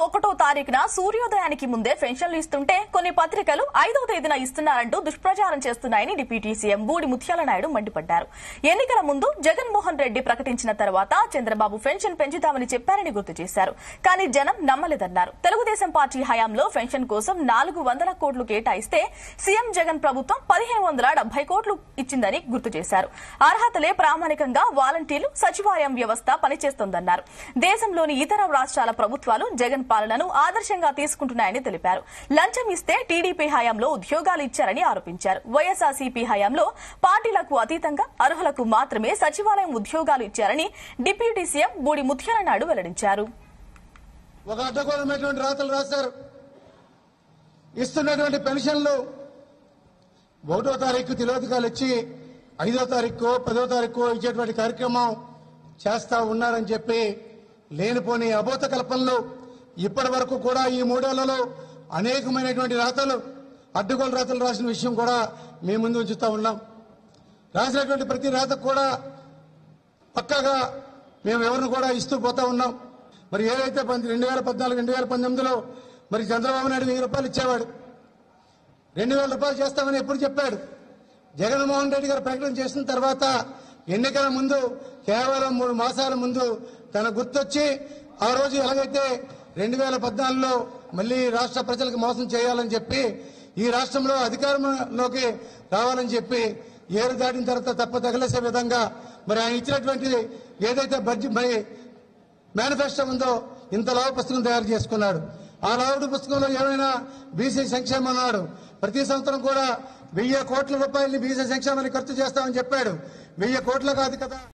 ఒకటో తారీఖున సూర్యోదయానికి ముందే పెన్షన్లు ఇస్తుంటే కొన్ని పత్రికలు ఐదో తేదీన ఇస్తున్నారంటూ దుష్ప్రచారం చేస్తున్నాయని డిప్యూటీ సీఎం బూడి ముత్యాల నాయుడు మండిపడ్డారు ఎన్నికల ముందు జగన్మోహన్ రెడ్డి ప్రకటించిన తర్వాత చంద్రబాబు పెన్షన్ పెంచుతామని చెప్పారని గుర్తు చేశారు కానీ జనం నమ్మలేదన్నారు తెలుగుదేశం పార్టీ హయాంలో పెన్షన్ కోసం నాలుగు వందల కోట్లు కేటాయిస్తే సీఎం జగన్ ప్రభుత్వం పదిహేను వందల డెబ్బై కోట్లు ఇచ్చిందని గుర్తు చేశారు అర్హతలే ప్రామాణికంగా వాలంటీర్లు సచివాలయం వ్యవస్థ పనిచేస్తోందన్నారు దేశంలోని ఇతర రాష్ట్రాల ప్రభుత్వాలు జగన్ పాలనను ఆదర్శంగా తీసుకుంటున్నాయని తెలిపారు లంచం ఇస్తే టీడీపీ హయాంలో ఉద్యోగాలు ఇచ్చారని ఆరోపించారు వైఎస్ఆర్సీపీ హయాంలో పార్టీలకు అతీతంగా అర్హులకు మాత్రమే సచివాలయం ఉద్యోగాలు ఇచ్చారని డిప్యూటీ సీఎం బూడి ముత్యాల నాయుడు వెల్లడించారు ఒక అడ్డగోళమైనటువంటి రాతలు రాశారు ఇస్తున్నటువంటి పెన్షన్లు ఒకటో తారీఖు తిలోదకాలు ఇచ్చి ఐదో తారీఖు పదో తారీఖు ఇచ్చేటువంటి కార్యక్రమం చేస్తా ఉన్నారని చెప్పి లేనిపోని అబోధ కల్పనలు ఇప్పటి వరకు కూడా ఈ మూడేళ్లలో అనేకమైనటువంటి రాతలు అడ్డగోలు రాతలు రాసిన విషయం కూడా మీ ముందు ఉంచుతా ఉన్నాం రాసినటువంటి ప్రతి రాతకు కూడా పక్కాగా మేము ఎవరిని కూడా ఇస్తూ పోతా ఉన్నాం మరి ఏదైతే రెండు వేల పద్నాలుగు రెండు వేల పంతొమ్మిదిలో మరి చంద్రబాబు నాయుడు వెయ్యి రూపాయలు ఇచ్చేవాడు రెండు వేల రూపాయలు చేస్తామని ఎప్పుడు చెప్పాడు జగన్మోహన్ రెడ్డి గారు ప్రకటన చేసిన తర్వాత ఎన్నికల ముందు కేవలం మూడు మాసాల ముందు తన గుర్తొచ్చి ఆ రోజు ఎలాగైతే రెండు వేల పద్నాలుగులో మళ్ళీ రాష్ట్ర ప్రజలకు మోసం చేయాలని చెప్పి ఈ రాష్ట్రంలో అధికారంలోకి రావాలని చెప్పి ఏరు దాటిన తర్వాత తప్ప తగిలేసే విధంగా మరి ఆయన ఇచ్చినటువంటి ఏదైతే బడ్జెట్ మరి మేనిఫెస్టో ఉందో ఇంత లావు పుస్తకం తయారు చేసుకున్నాడు ఆ లావుడు పుస్తకంలో ఏమైనా బీసీ సంక్షేమం అన్నాడు ప్రతి సంవత్సరం కూడా వెయ్యి కోట్ల రూపాయలని బీసీ సంక్షేమాన్ని ఖర్చు చేస్తామని చెప్పాడు వెయ్యి కోట్ల కాదు కదా